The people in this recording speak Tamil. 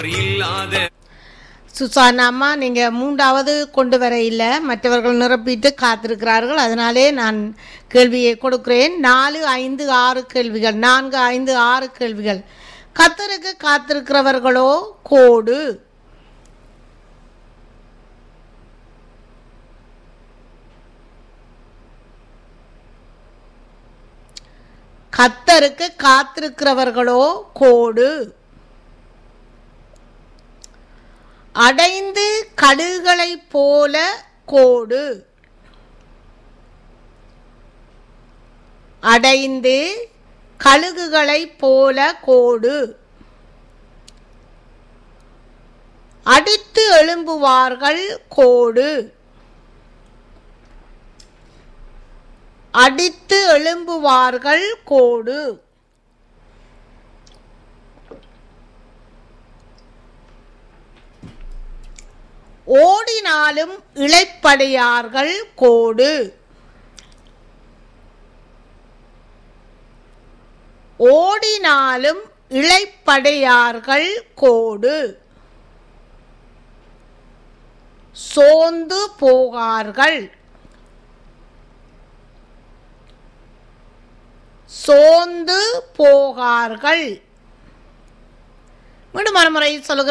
இல்லாத சுசானா அம்மா நீங்கள் மூன்றாவது கொண்டு வர இல்லை மற்றவர்கள் நிரப்பிட்டு காத்திருக்கிறார்கள் அதனாலே நான் கேள்வியை கொடுக்கிறேன் நாலு ஐந்து ஆறு கேள்விகள் நான்கு ஐந்து ஆறு கேள்விகள் கத்தருக்கு காத்திருக்கிறவர்களோ கோடு கத்தருக்கு காத்திருக்கிறவர்களோ கோடு அடைந்து கடுகளைப் போல கோடு அடைந்து கழுகுகளைப் போல கோடு அடித்து எழும்புவார்கள் கோடு அடித்து எழும்புவார்கள் கோடு ஓடினாலும் இளைப்படையார்கள் கோடு ஓடினாலும் இளைப்படையார்கள் கோடு சோர்ந்து போகார்கள் சோர்ந்து போகார்கள் மீண்டும் மறுமுறை சொல்லுகிறேன்